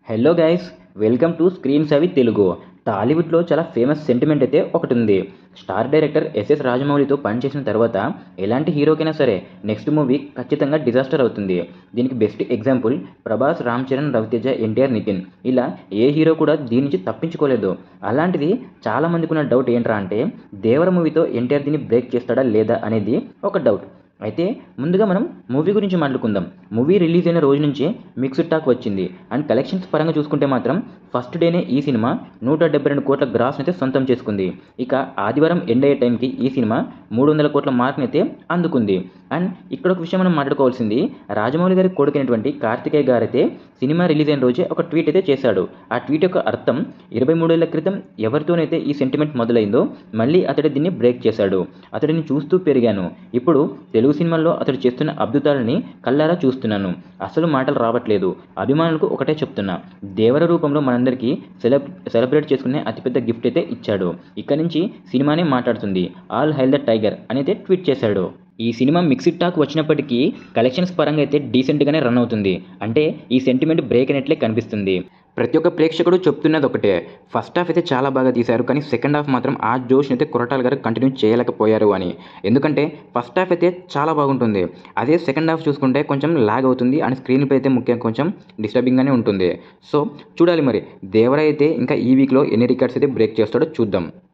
hello guys welcome to screen Savi Telugu టాలీవుడ్లో చాలా famous sentiment అయితే ఒకటి ఉంది స్టార్ డైరెక్టర్ ఎస్ఎస్ రాజమౌళితో పనిచేసిన తర్వాత ఎలాంటి హీరోకైనా సరే నెక్స్ట్ మూవీ ఖచ్చితంగా డిజాస్టర్ అవుతుంది దీనికి బెస్ట్ ఎగ్జాంపుల్ ప్రభాస్ రామ్ చరణ్ రవితేజ ఎన్టీఆర్ నితిన్ ఇలా ఏ హీరో కూడా దీని నుంచి తప్పించుకోలేదు అలాంటిది చాలా మందికి ఉన్న డౌట్ ఏంట్రా అంటే దేవర మూవీతో ఎన్టీఆర్ దీన్ని బ్రేక్ చేస్తాడా లేదా అనేది ఒక డౌట్ అయితే ముందుగా మనం మూవీ గురించి మాట్లాడుకుందాం మూవీ రిలీజ్ అయిన రోజు నుంచి మిక్స్డ్ టాక్ వచ్చింది అండ్ కలెక్షన్స్ పరంగా చూసుకుంటే మాత్రం ఫస్ట్ డేనే ఈ సినిమా నూట డెబ్బై రెండు కోట్ల గ్రాస్ని అయితే సొంతం చేసుకుంది ఇక ఆదివారం ఎండ్ అయ్యే టైంకి ఈ సినిమా మూడు వందల కోట్ల మార్క్ని అయితే అందుకుంది అండ్ ఇక్కడ ఒక విషయం మనం మాట్లాడుకోవాల్సింది రాజమౌళి గారి కొడుకైనటువంటి కార్తికేయ గారు అయితే సినిమా రిలీజ్ అయిన రోజే ఒక ట్వీట్ అయితే చేశాడు ఆ ట్వీట్ యొక్క అర్థం ఇరవై మూడేళ్ల క్రితం ఎవరితోనైతే ఈ సెంటిమెంట్ మొదలైందో మళ్ళీ అతడు దీన్ని బ్రేక్ చేశాడు అతడిని చూస్తూ పెరిగాను ఇప్పుడు తెలుగు సినిమాల్లో అతడు చేస్తున్న అద్భుతాలని కళ్ళారా చూస్తున్నాను అసలు మాటలు రావట్లేదు అభిమానులకు ఒకటే చెప్తున్నా దేవర రూపంలో మనందరికీ సెలబ్ సెలబ్రేట్ చేసుకునే అతిపెద్ద గిఫ్ట్ అయితే ఇచ్చాడు ఇక్కడి నుంచి సినిమానే మాట్లాడుతుంది ఆల్ హైల్ ద టైగర్ అని అయితే ట్వీట్ చేశాడు ఈ సినిమా మిక్సిడ్ టాక్ వచ్చినప్పటికీ కలెక్షన్స్ పరంగా అయితే డీసెంట్గానే రన్ అవుతుంది అంటే ఈ సెంటిమెంట్ బ్రేక్ అయినట్లే కనిపిస్తుంది ప్రతి ఒక్క ప్రేక్షకుడు చెప్తున్నది ఒకటే ఫస్ట్ హాఫ్ అయితే చాలా బాగా తీశారు కానీ సెకండ్ హాఫ్ మాత్రం ఆ జోష్ని అయితే కొరటాల గారు కంటిన్యూ చేయలేకపోయారు అని ఎందుకంటే ఫస్ట్ హాఫ్ అయితే చాలా బాగుంటుంది అదే సెకండ్ హాఫ్ చూసుకుంటే కొంచెం లాగ్ అవుతుంది అండ్ స్క్రీన్ పై అయితే ముఖ్యంగా కొంచెం డిస్టర్బింగ్గానే ఉంటుంది సో చూడాలి మరి దేవర అయితే ఇంకా ఈ వీక్లో ఎన్ని రికార్డ్స్ అయితే బ్రేక్ చేస్తాడో చూద్దాం